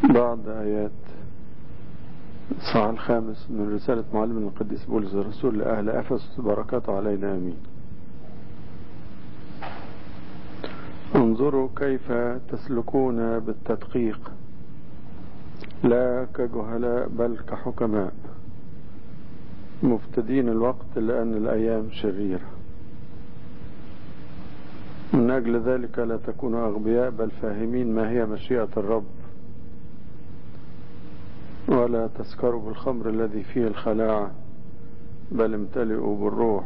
بعض آيات الصح الخامس من رسالة معلم القديس بولس الرسول لأهل أفس بركاته علينا أمين انظروا كيف تسلكون بالتدقيق لا كجهلاء بل كحكماء مفتدين الوقت لأن الأيام شريرة من أجل ذلك لا تكونوا أغبياء بل فاهمين ما هي مشيئة الرب ولا تسكروا بالخمر الذي فيه الخلاعة بل امتلئوا بالروح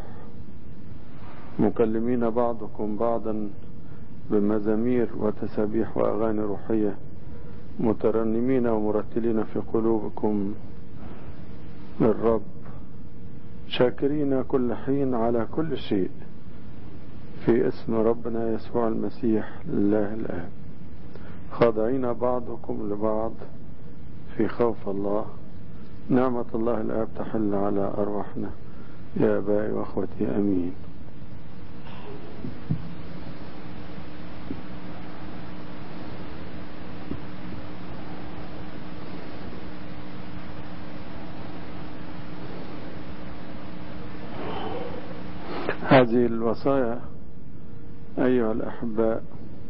مكلمين بعضكم بعضا بمزامير وتسابيح وأغاني روحية مترنمين ومرتلين في قلوبكم للرب شاكرين كل حين على كل شيء في اسم ربنا يسوع المسيح لله الآب خاضعين بعضكم لبعض في خوف الله نعمة الله الآب تحل على أرواحنا يا أبائي وأخوتي أمين هذه الوصايا أيها الأحباء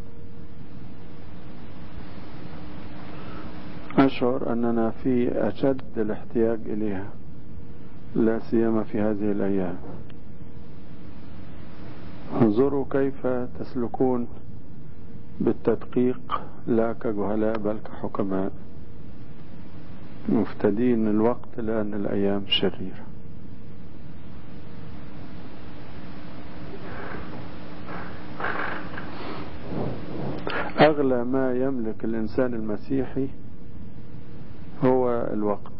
أشعر أننا في أشد الاحتياج إليها لا سيما في هذه الأيام انظروا كيف تسلكون بالتدقيق لا كجهلاء بل كحكماء مفتدين الوقت لأن الأيام شريرة أغلى ما يملك الإنسان المسيحي هو الوقت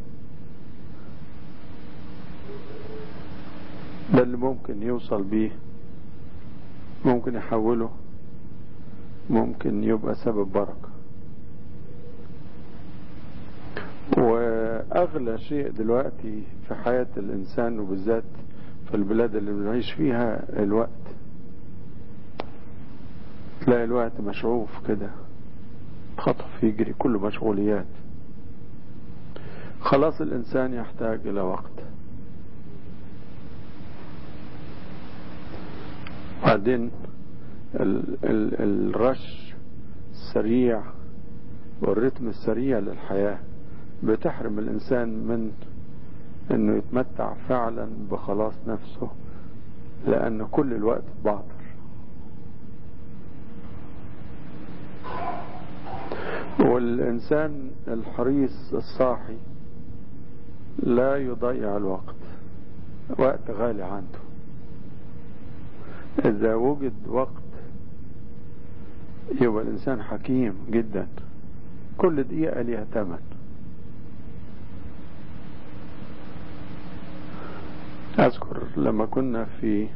ده اللي ممكن يوصل بيه ممكن يحوله ممكن يبقى سبب بركة وأغلى شيء دلوقتي في حياة الإنسان وبالذات في البلاد اللي بنعيش فيها الوقت تلاقي الوقت مشعوف كده خطف يجري كله مشغوليات خلاص الإنسان يحتاج إلى وقت بعدين ال ال الرش السريع والرتم السريع للحياة بتحرم الإنسان من أنه يتمتع فعلا بخلاص نفسه لأن كل الوقت باطل والإنسان الحريص الصاحي لا يضيع الوقت وقت غالي عنده إذا وجد وقت يبقى الإنسان حكيم جدا كل دقيقة ليها ثمن أذكر لما كنا في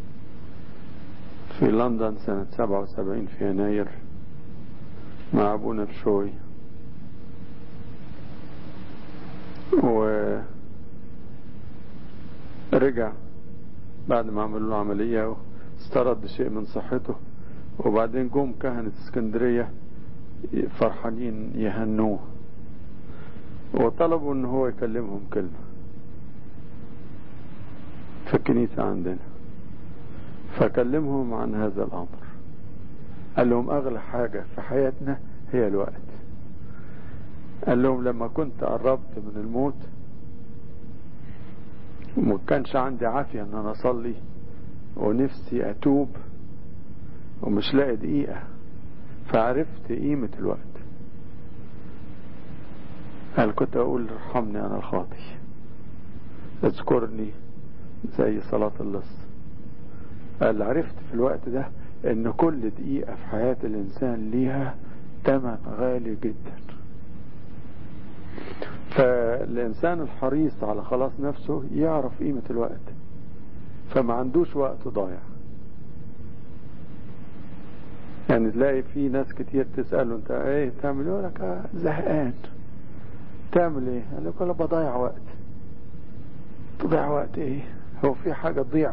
في لندن سنة 77 في يناير مع أبونا بشوي ورجع بعد ما عملوا له عملية استرد شيء من صحته وبعدين جم كهنة اسكندرية فرحانين يهنوه وطلبوا ان هو يكلمهم كلمة في الكنيسة عندنا فكلمهم عن هذا الامر قال لهم اغلى حاجة في حياتنا هي الوقت قال لهم لما كنت قربت من الموت وما كانش عندي عافية ان انا اصلي ونفسي اتوب ومش لاقي دقيقة فعرفت قيمة الوقت قال كنت اقول ارحمني انا الخاطي اذكرني زي صلاة اللص قال عرفت في الوقت ده ان كل دقيقة في حياة الانسان ليها تمن غالي جدا فالإنسان الحريص على خلاص نفسه يعرف قيمة الوقت فما عندوش وقت ضايع يعني تلاقي في ناس كتير تسأله انت ايه تعمل يقول لك زهقان تعمل ايه قال لك انا بضيع وقت تضيع وقت ايه هو في حاجة تضيع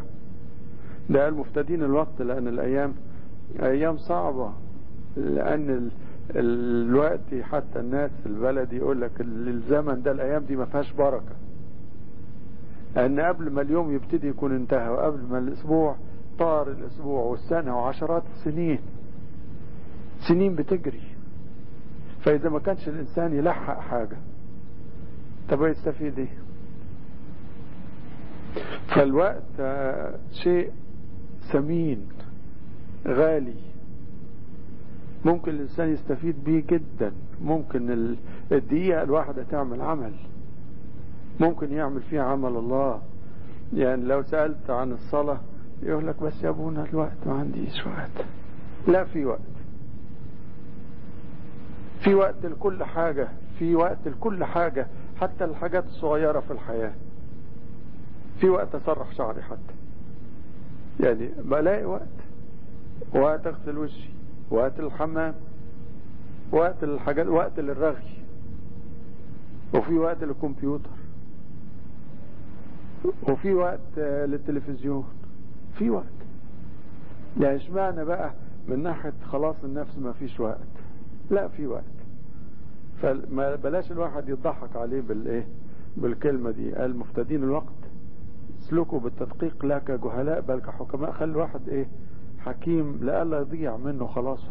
ده قال مفتدين الوقت لأن الأيام أيام صعبة لأن الوقت حتى الناس البلد يقول لك الزمن ده الايام دي ما فيهاش بركه ان قبل ما اليوم يبتدي يكون انتهى وقبل ما الاسبوع طار الاسبوع والسنه وعشرات السنين سنين بتجري فاذا ما كانش الانسان يلحق حاجه طب يستفيد ايه فالوقت شيء ثمين غالي ممكن الإنسان يستفيد بيه جدا ممكن الدقيقة الواحدة تعمل عمل ممكن يعمل فيها عمل الله يعني لو سألت عن الصلاة يقول لك بس يا ابونا الوقت ما عنديش وقت لا في وقت في وقت لكل حاجة في وقت لكل حاجة حتى الحاجات الصغيرة في الحياة في وقت أسرح شعري حتى يعني بلاقي وقت وقت أغسل وشي وقت الحمام وقت الحاجات وقت للرغي وفي وقت للكمبيوتر وفي وقت للتلفزيون في وقت يعني اشمعنى بقى من ناحية خلاص النفس ما فيش وقت لا في وقت فما بلاش الواحد يضحك عليه بالايه بالكلمة دي قال مفتدين الوقت اسلكوا بالتدقيق لا كجهلاء بل كحكماء خلي الواحد ايه حكيم لألا يضيع منه خلاص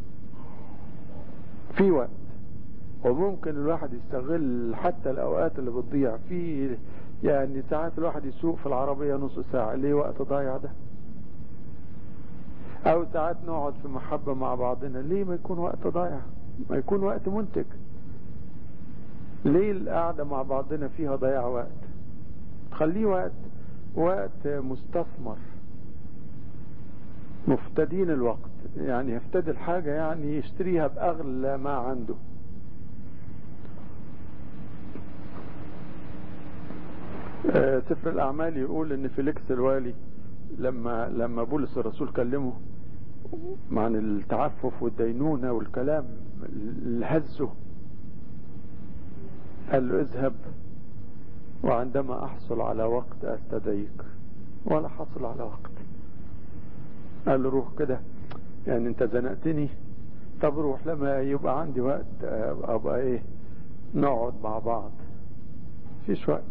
في وقت وممكن الواحد يستغل حتى الأوقات اللي بتضيع في يعني ساعات الواحد يسوق في العربية نص ساعة ليه وقت ضايع ده أو ساعات نقعد في محبة مع بعضنا ليه ما يكون وقت ضايع ما يكون وقت منتج ليه القعدة مع بعضنا فيها ضياع وقت خليه وقت وقت مستثمر مفتدين الوقت يعني يفتدي الحاجة يعني يشتريها بأغلى ما عنده آه سفر الأعمال يقول إن فيليكس الوالي لما لما بولس الرسول كلمه عن التعفف والدينونة والكلام اللي هزه قال له اذهب وعندما أحصل على وقت أستدعيك ولا حصل على وقت قال له روح كده يعني انت زنقتني طب روح لما يبقى عندي وقت ابقى ايه نقعد مع بعض فيش وقت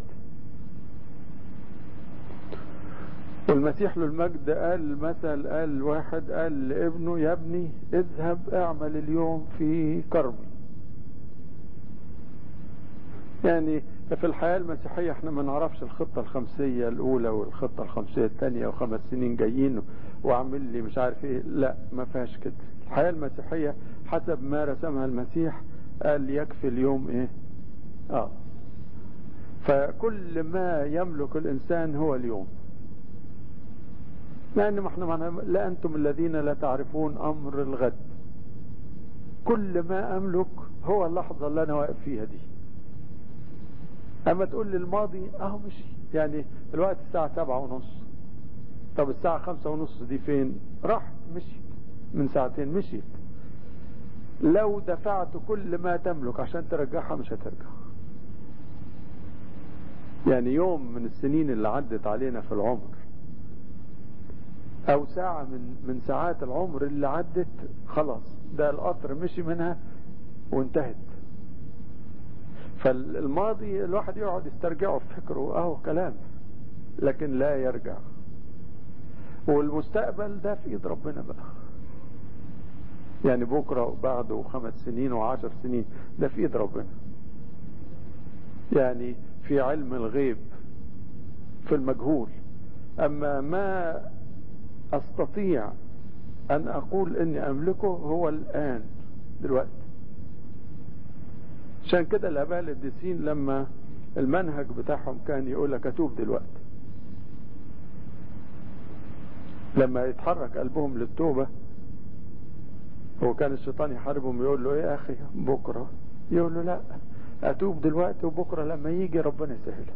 والمسيح له المجد قال مثل قال واحد قال لابنه يا ابني اذهب اعمل اليوم في كرمي يعني في الحياة المسيحية احنا ما نعرفش الخطة الخمسية الأولى والخطة الخمسية الثانية وخمس سنين جايين وأعمل لي مش عارف ايه لا ما فيهاش كده الحياة المسيحية حسب ما رسمها المسيح قال يكفي اليوم ايه اه فكل ما يملك الإنسان هو اليوم لأن ما احنا معنا لا أنتم الذين لا تعرفون أمر الغد كل ما أملك هو اللحظة اللي أنا واقف فيها دي اما تقول لي الماضي اهو مشي يعني الوقت الساعة سبعة ونص طب الساعة خمسة ونص دي فين راح مشيت من ساعتين مشيت لو دفعت كل ما تملك عشان ترجعها مش هترجع يعني يوم من السنين اللي عدت علينا في العمر او ساعة من من ساعات العمر اللي عدت خلاص ده القطر مشي منها وانتهت فالماضي الواحد يقعد يسترجعه في فكره اهو كلام لكن لا يرجع والمستقبل ده في ايد ربنا بقى يعني بكرة وبعده وخمس سنين وعشر سنين ده في ايد ربنا يعني في علم الغيب في المجهول اما ما استطيع ان اقول اني املكه هو الان دلوقتي عشان كده الاباء القديسين لما المنهج بتاعهم كان يقول لك اتوب دلوقتي لما يتحرك قلبهم للتوبة هو كان الشيطان يحاربهم يقول له ايه يا اخي بكرة يقول له لا اتوب دلوقتي وبكرة لما يجي ربنا يسهلها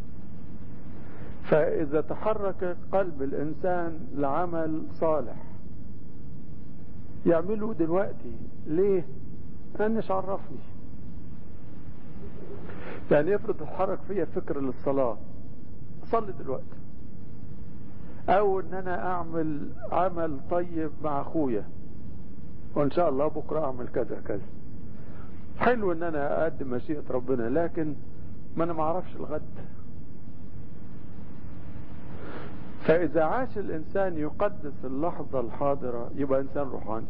فاذا تحرك قلب الانسان لعمل صالح يعمله دلوقتي ليه انش عرفني يعني افرض تتحرك فيا فكر للصلاة صلي دلوقتي او ان انا اعمل عمل طيب مع اخويا وان شاء الله بكرة اعمل كذا كذا حلو ان انا اقدم مشيئة ربنا لكن ما انا ما اعرفش الغد فاذا عاش الانسان يقدس اللحظة الحاضرة يبقى انسان روحاني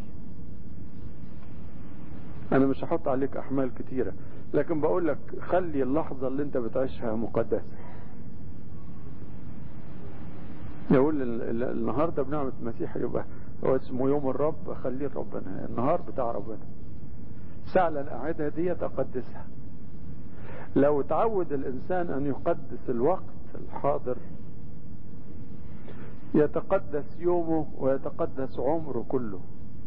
انا مش هحط عليك احمال كتيرة لكن بقول لك خلي اللحظة اللي انت بتعيشها مقدسة يقول النهاردة بنعمة المسيح يبقى هو اسمه يوم الرب خليه ربنا النهار بتاع ربنا الساعة اللي انا قاعدها دي اقدسها لو تعود الانسان ان يقدس الوقت الحاضر يتقدس يومه ويتقدس عمره كله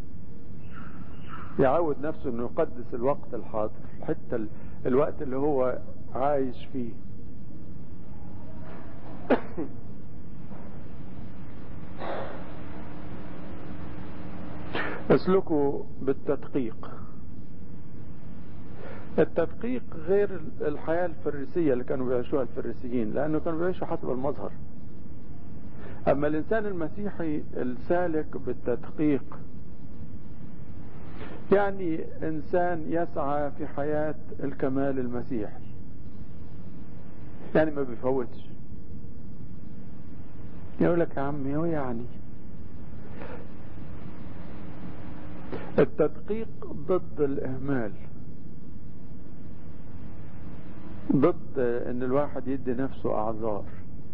يعود نفسه انه يقدس الوقت الحاضر حتى الوقت اللي هو عايش فيه اسلكوا بالتدقيق التدقيق غير الحياة الفريسية اللي كانوا بيعيشوها الفريسيين لأنه كانوا بيعيشوا حسب المظهر أما الإنسان المسيحي السالك بالتدقيق يعني إنسان يسعى في حياة الكمال المسيحي يعني ما بيفوتش يقول لك يا عمي هو يعني التدقيق ضد الإهمال ضد ان الواحد يدي نفسه اعذار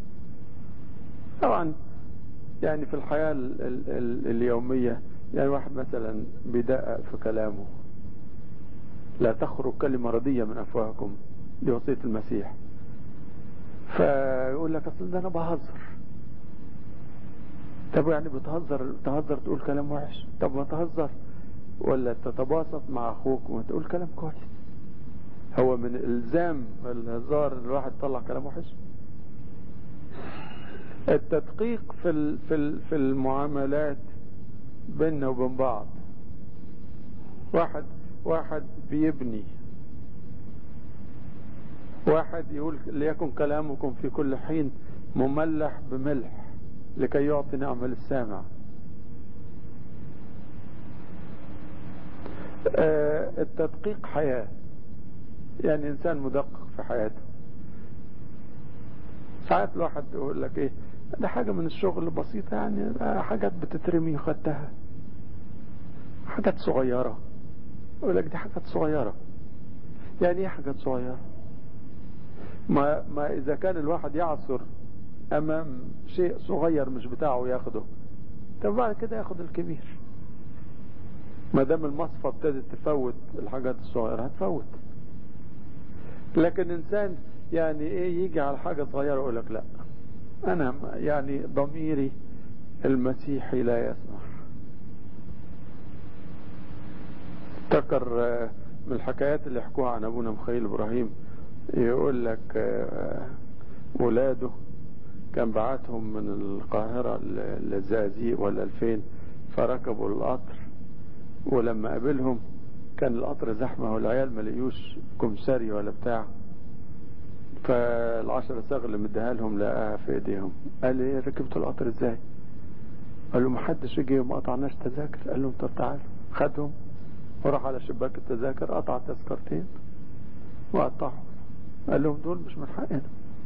طبعا يعني في الحياة ال ال ال اليومية يعني واحد مثلا بيدقق في كلامه لا تخرج كلمة ردية من افواهكم دي وصية المسيح فيقول لك اصل ده انا بهزر طب يعني بتهزر تهزر تقول كلام وحش طب ما تهزر ولا تتباسط مع اخوك وتقول كلام كويس هو من الزام الهزار ان الواحد يطلع كلام وحش التدقيق في ال في ال في المعاملات بيننا وبين بعض واحد واحد بيبني واحد يقول ليكن كلامكم في كل حين مملح بملح لكي يعطي نعمة للسامع آه التدقيق حياة يعني انسان مدقق في حياته ساعات الواحد يقول لك ايه ده حاجة من الشغل بسيطة يعني حاجات بتترمي خدتها حاجات صغيرة يقول لك دي حاجات صغيرة يعني ايه حاجات صغيرة ما, ما اذا كان الواحد يعثر امام شيء صغير مش بتاعه ياخده طب بعد كده ياخد الكبير ما دام المصفى ابتدت تفوت الحاجات الصغيرة هتفوت لكن انسان يعني ايه يجي على حاجة صغيرة يقول لك لا انا يعني ضميري المسيحي لا يسمح افتكر من الحكايات اللي يحكوها عن ابونا مخيل ابراهيم يقول لك ولاده كان بعتهم من القاهرة للزقازيق ولا الفين فركبوا القطر ولما قابلهم كان القطر زحمة والعيال ما لقيوش كمساري ولا بتاع فالعشرة صاغ اللي مديها لهم لقاها في ايديهم قال لي ايه ركبتوا القطر ازاي قال له محدش رجي وما قطعناش تذاكر قال لهم طب تعالوا خدهم وراح على شباك التذاكر قطع تذكرتين وقطعهم قال لهم دول مش من حقنا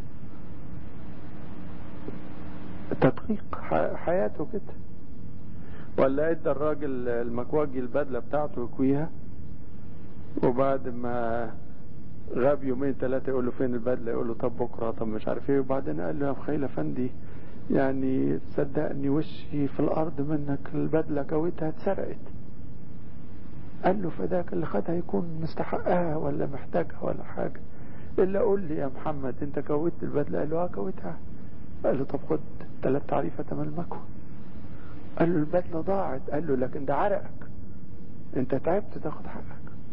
التدقيق حياته كده ولا ادى الراجل المكواجي البدله بتاعته يكويها وبعد ما غاب يومين ثلاثة يقول له فين البدلة يقول له طب بكرة طب مش عارف ايه وبعدين قال له يا مخيل افندي يعني تصدقني وشي في الارض منك البدلة كويتها اتسرقت قال له فداك اللي خدها يكون مستحقها ولا محتاجها ولا حاجة الا قول لي يا محمد انت كويت البدلة قال له اه كويتها قال له طب خد ثلاث تعريفة تمن المكوى قال له البدلة ضاعت قال له لكن ده عرقك انت تعبت تاخد حقك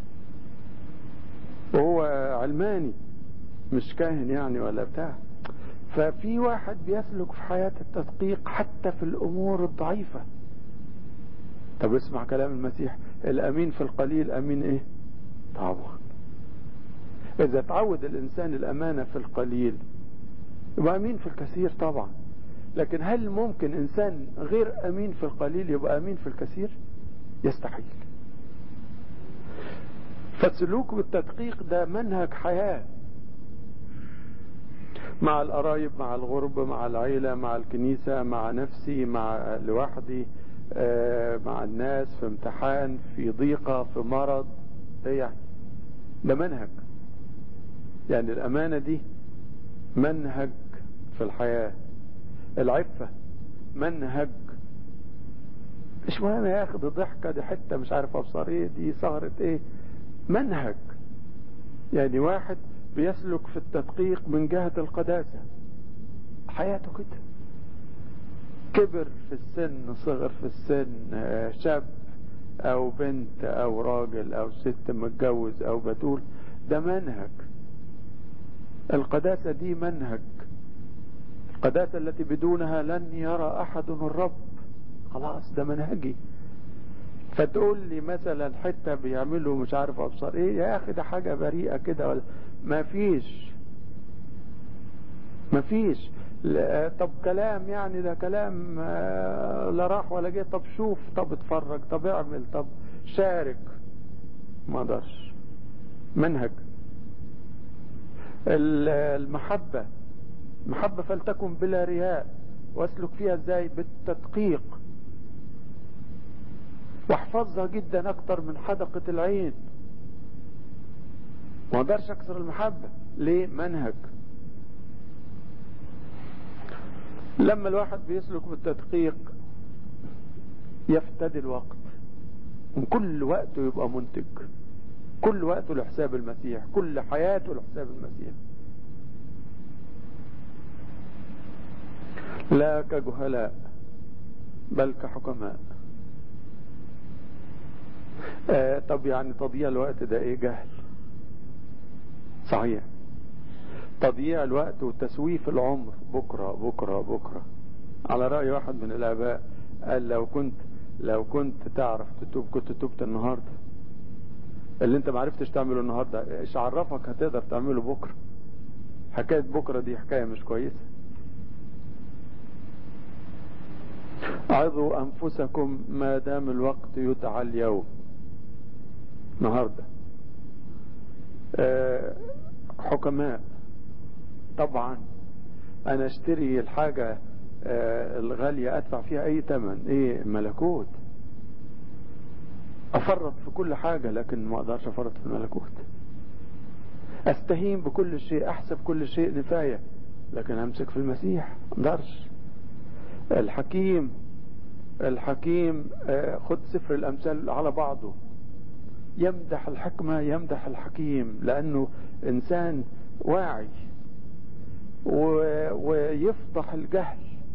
وهو علماني مش كاهن يعني ولا بتاع ففي واحد بيسلك في حياة التدقيق حتى في الأمور الضعيفة طب اسمع كلام المسيح الأمين في القليل أمين إيه طبعا إذا تعود الإنسان الأمانة في القليل يبقى أمين في الكثير طبعا لكن هل ممكن إنسان غير أمين في القليل يبقى أمين في الكثير يستحيل فالسلوك بالتدقيق ده منهج حياة مع القرايب مع الغرب مع العيلة مع الكنيسة مع نفسي مع لوحدي مع الناس في امتحان في ضيقة في مرض ايه يعني ده منهج يعني الأمانة دي منهج في الحياة العفة منهج مش مهم يا اخي دي ضحكة دي حتة مش عارف ابصر ايه دي سهرة ايه منهج يعني واحد بيسلك في التدقيق من جهة القداسة حياته كده كبر في السن صغر في السن شاب او بنت او راجل او ست متجوز او بتول ده منهج القداسة دي منهج القداسة التي بدونها لن يرى احد الرب خلاص ده منهجي فتقول لي مثلا حتة بيعملوا مش عارف ابصر ايه يا اخي ده حاجة بريئة كده ولا ما فيش ما فيش طب كلام يعني ده كلام لا راح ولا جه طب شوف طب اتفرج طب اعمل طب شارك ما اقدرش منهج المحبة محبة فلتكن بلا رياء واسلك فيها ازاي بالتدقيق واحفظها جدا اكتر من حدقة العين ما اقدرش اكسر المحبة ليه منهج لما الواحد بيسلك بالتدقيق يفتدي الوقت وكل وقته يبقى منتج كل وقته لحساب المسيح كل حياته لحساب المسيح لا كجهلاء بل كحكماء آه طب يعني تضييع الوقت ده ايه جهل صحيح تضييع الوقت وتسويف العمر بكرة بكرة بكرة على رأي واحد من الآباء قال لو كنت لو كنت تعرف تتوب كنت تبت النهاردة اللي انت معرفتش تعمله النهاردة ايش عرفك هتقدر تعمله بكرة حكاية بكرة دي حكاية مش كويسة عظوا أنفسكم ما دام الوقت يدعى اليوم النهاردة أه حكماء طبعا انا اشتري الحاجة أه الغالية ادفع فيها اي تمن ايه ملكوت افرط في كل حاجة لكن ما اقدرش افرط في الملكوت استهين بكل شيء احسب كل شيء نفاية لكن امسك في المسيح ما اقدرش الحكيم الحكيم أه خد سفر الامثال على بعضه يمدح الحكمة يمدح الحكيم لأنه إنسان واعي ويفضح الجهل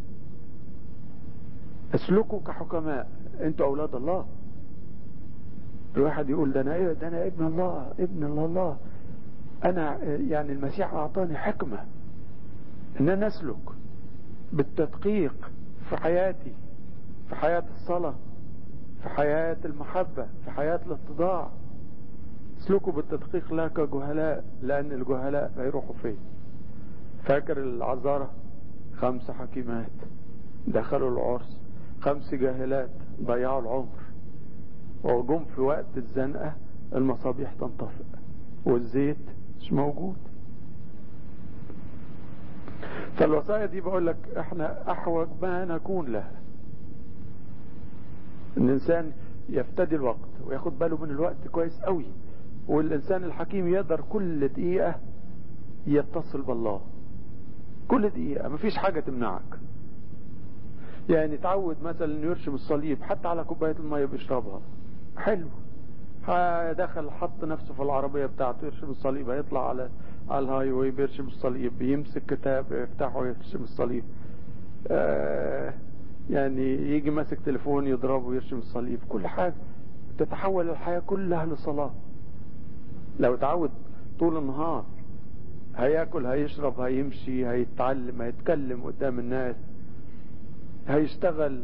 اسلكوا كحكماء انتوا أولاد الله الواحد يقول ده أنا, ده أنا ابن الله ابن الله أنا يعني المسيح أعطاني حكمة إن أنا أسلك بالتدقيق في حياتي في حياة الصلاة في حياة المحبة في حياة الاتضاع اسلكوا بالتدقيق لا كجهلاء لأن الجهلاء هيروحوا فين فاكر العذارة خمس حكيمات دخلوا العرس خمس جاهلات ضيعوا العمر وجم في وقت الزنقة المصابيح تنطفئ والزيت مش موجود فالوصايا دي بقول لك احنا احوج ما نكون لها الانسان يفتدي الوقت وياخد باله من الوقت كويس قوي والانسان الحكيم يقدر كل دقيقة يتصل بالله كل دقيقة مفيش حاجة تمنعك يعني تعود مثلا انه يرشم الصليب حتى على كوباية المية بيشربها حلو دخل حط نفسه في العربية بتاعته يرشم الصليب هيطلع على على الهاي واي بيرشم الصليب بيمسك كتاب يفتحه يرشم الصليب آه يعني يجي ماسك تليفون يضربه ويرشم الصليب كل حاجة تتحول الحياة كلها لصلاة لو تعود طول النهار هياكل هيشرب هيمشي هيتعلم هيتكلم قدام الناس هيشتغل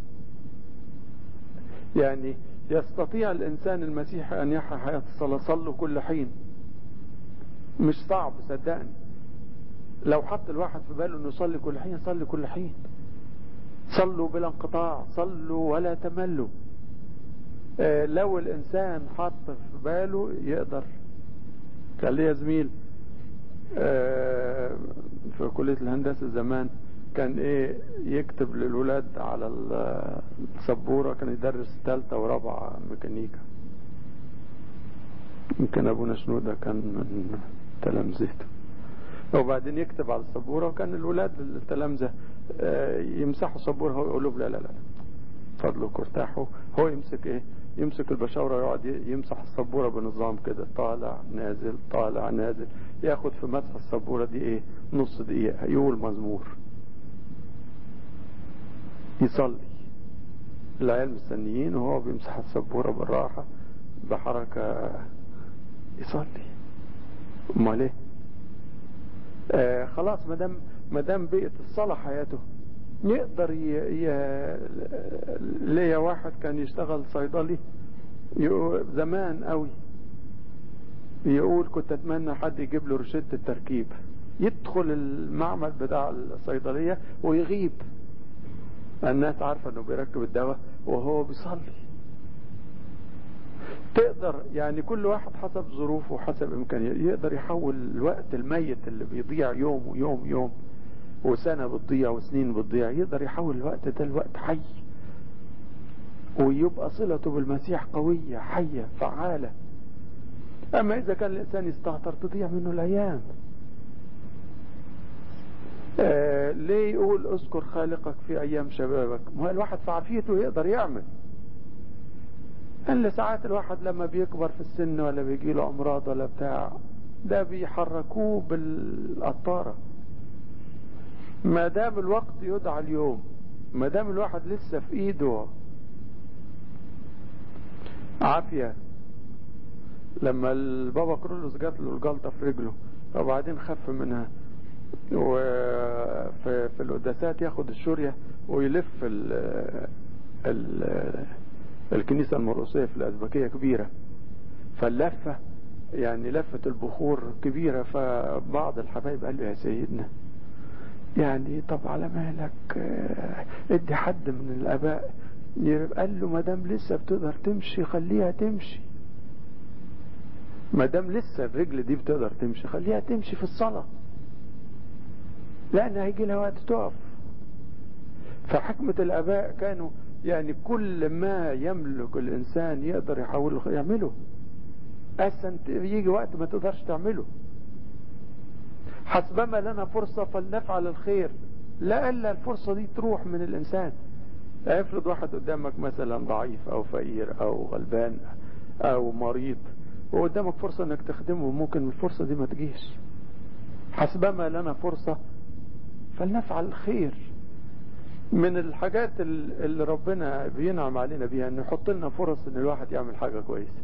يعني يستطيع الإنسان المسيحي أن يحيا حياة الصلاة صلوا كل حين مش صعب صدقني لو حط الواحد في باله انه يصلي كل حين يصلي كل حين صلوا بلا انقطاع صلوا ولا تملوا آه لو الانسان حط في باله يقدر كان ليا زميل آه في كلية الهندسة زمان كان ايه يكتب للولاد على السبورة كان يدرس ثالثة ورابعة ميكانيكا يمكن ابونا شنودة كان من تلامذته وبعدين يكتب على السبورة وكان الولاد التلامذة يمسحوا السبورة هو يقول لهم لا لا لا فضلك ارتاحوا هو يمسك ايه يمسك البشاورة ويقعد يمسح السبورة بنظام كده طالع نازل طالع نازل ياخد في مسح السبورة دي ايه نص دقيقة يقول مزمور يصلي العيال مستنيين وهو بيمسح السبورة بالراحة بحركة يصلي امال ايه آه خلاص ما دام ما دام بقت الصلاة حياته يقدر ي... ي... ليا واحد كان يشتغل صيدلي يقول زمان قوي يقول كنت اتمنى حد يجيب له روشته التركيب يدخل المعمل بتاع الصيدليه ويغيب الناس عارفه انه بيركب الدواء وهو بيصلي تقدر يعني كل واحد حسب ظروفه وحسب امكانياته يقدر يحول الوقت الميت اللي بيضيع يوم ويوم يوم وسنة بتضيع وسنين بتضيع يقدر يحول الوقت ده لوقت حي ويبقى صلته بالمسيح قوية حية فعالة أما إذا كان الإنسان يستهتر تضيع منه الأيام آه ليه يقول اذكر خالقك في أيام شبابك ما الواحد في عافيته يقدر يعمل إلا ساعات الواحد لما بيكبر في السن ولا بيجي له أمراض ولا بتاع ده بيحركوه بالقطارة ما دام الوقت يدعى اليوم ما دام الواحد لسه في ايده عافية لما البابا كرولوس جات له الجلطة في رجله وبعدين خف منها وفي في القداسات ياخد الشورية ويلف ال ال الكنيسة المرقسية في الأزبكية كبيرة فاللفة يعني لفة البخور كبيرة فبعض الحبايب قال له يا سيدنا يعني طب على مالك ادي حد من الاباء قال له ما دام لسه بتقدر تمشي خليها تمشي ما دام لسه الرجل دي بتقدر تمشي خليها تمشي في الصلاة لان هيجي لها وقت تقف فحكمة الاباء كانوا يعني كل ما يملك الانسان يقدر يحوله يعمله احسن يجي وقت ما تقدرش تعمله حسبما لنا فرصة فلنفعل الخير لا الا الفرصة دي تروح من الانسان افرض واحد قدامك مثلا ضعيف او فقير او غلبان او مريض وقدامك فرصة انك تخدمه ممكن الفرصة دي ما تجيش حسبما لنا فرصة فلنفعل الخير من الحاجات اللي ربنا بينعم علينا بيها انه يحط لنا فرص ان الواحد يعمل حاجة كويسة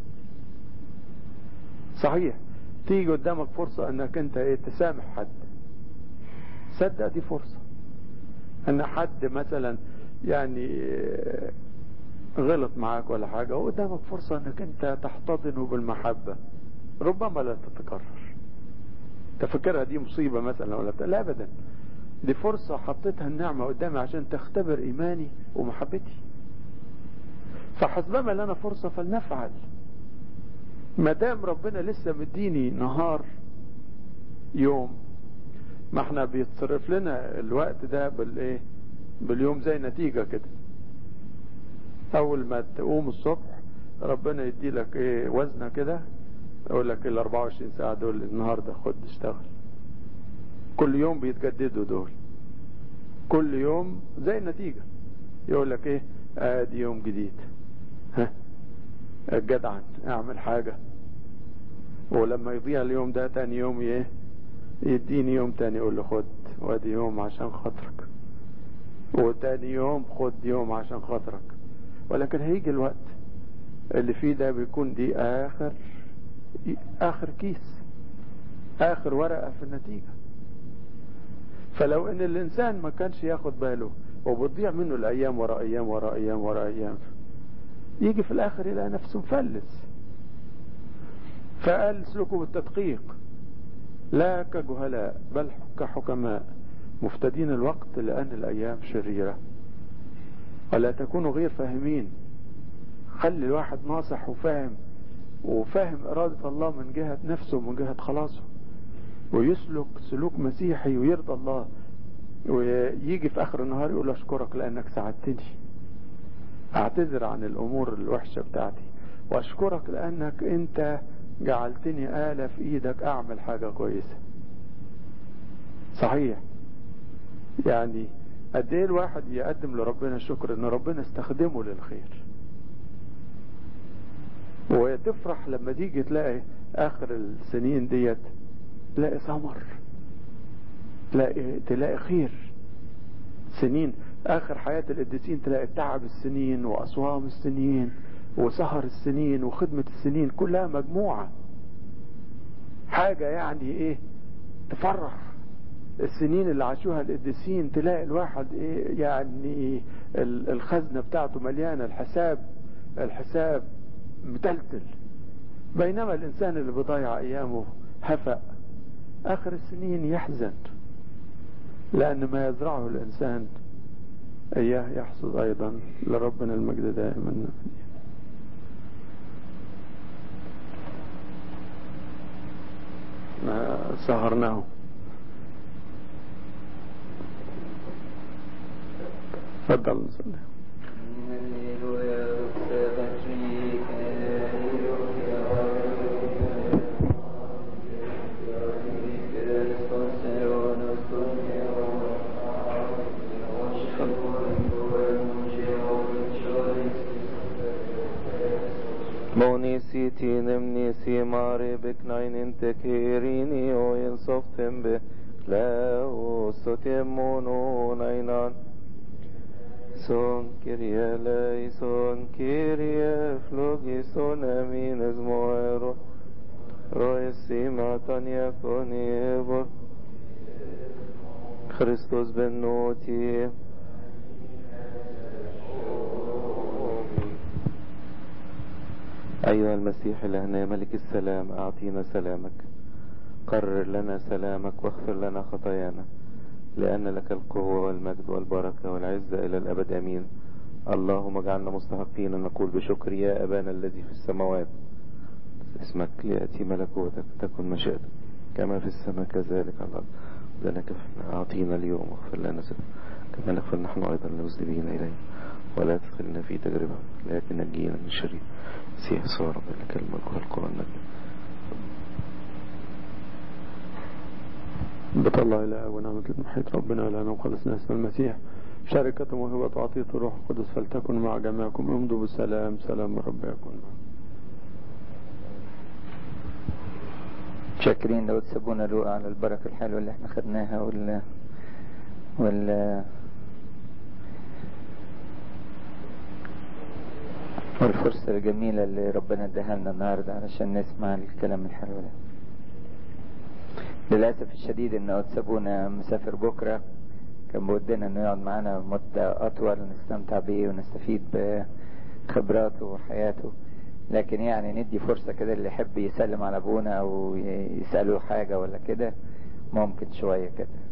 صحيح تيجي قدامك فرصة انك انت ايه تسامح حد صدق دي فرصة ان حد مثلا يعني غلط معاك ولا حاجة وقدامك فرصة انك انت تحتضنه بالمحبة ربما لا تتكرر تفكرها دي مصيبة مثلا ولا بتاع لا ابدا دي فرصة حطيتها النعمة قدامي عشان تختبر ايماني ومحبتي فحسبما لنا فرصة فلنفعل ما دام ربنا لسه مديني نهار يوم ما احنا بيتصرف لنا الوقت ده بالايه باليوم زي نتيجة كده اول ما تقوم الصبح ربنا يدي لك ايه وزنة كده يقول لك ال 24 ساعة دول النهاردة خد اشتغل كل يوم بيتجددوا دول كل يوم زي النتيجة يقول لك ايه ادي يوم جديد ها الجدعا اعمل حاجة ولما يضيع اليوم ده تاني يوم ايه يديني يوم تاني يقول له خد وادي يوم عشان خاطرك وتاني يوم خد يوم عشان خاطرك ولكن هيجي الوقت اللي فيه ده بيكون دي اخر اخر كيس اخر ورقة في النتيجة فلو ان الانسان ما كانش ياخد باله وبتضيع منه الايام ورا ايام ورا ايام ورا ايام يجي في الاخر يلاقي نفسه مفلس فقال اسلكوا بالتدقيق لا كجهلاء بل كحكماء مفتدين الوقت لان الايام شريرة ولا تكونوا غير فاهمين خلي الواحد ناصح وفاهم وفاهم إرادة الله من جهة نفسه ومن جهة خلاصه ويسلك سلوك مسيحي ويرضى الله ويجي في آخر النهار يقول أشكرك لأنك ساعدتني أعتذر عن الأمور الوحشة بتاعتي وأشكرك لأنك أنت جعلتني آلة في إيدك أعمل حاجة كويسة صحيح يعني قد ايه الواحد يقدم لربنا الشكر ان ربنا استخدمه للخير وتفرح لما تيجي تلاقي اخر السنين ديت تلاقي ثمر تلاقي تلاقي خير سنين اخر حياة القديسين تلاقي تعب السنين واصوام السنين وسهر السنين وخدمة السنين كلها مجموعة حاجة يعني ايه تفرح السنين اللي عاشوها القديسين تلاقي الواحد ايه يعني الخزنة بتاعته مليانة الحساب الحساب متلتل بينما الانسان اللي بيضيع ايامه هفأ اخر السنين يحزن لان ما يزرعه الانسان اياه يحصد ايضا لربنا المجد دائما سهرناه تفضل نصلي Monisi nemnisi mare beknainen tekerini o en softembe leo sotemono nainan son kyrie leison kyrie flogison amin esmoero roesima tania konievor Christos benoti أيها المسيح الهنا ملك السلام أعطينا سلامك قرر لنا سلامك واغفر لنا خطايانا لأن لك القوة والمجد والبركة والعزة إلى الأبد أمين اللهم اجعلنا مستحقين أن نقول بشكر يا أبانا الذي في السماوات اسمك ليأتي ملكوتك تكن مشيئتك كما في السماء كذلك على الأرض ذلك أعطينا اليوم واغفر لنا كما نغفر نحن أيضا المذنبين إليه ولا تدخلنا في تجربة لكن نجينا من الشرير مسيح صار لك الملك والقوة والمجد بطلع إله ونعمة المحيط ربنا لنا وخلصنا اسم المسيح شركة موهبة عطية الروح القدس فلتكن مع جميعكم امضوا بالسلام سلام رب يكون معكم شاكرين لو تسبونا له على البركة الحلوة اللي احنا خدناها وال وال والفرصة الجميلة اللي ربنا اداها لنا النهاردة علشان نسمع الكلام الحلو ده للأسف الشديد ان أتسابونا مسافر بكرة كان بودنا انه يقعد معانا مدة أطول نستمتع بيه ونستفيد بخبراته وحياته لكن يعني ندي فرصة كده اللي يحب يسلم على أبونا أو يسأله حاجة ولا كده ممكن شوية كده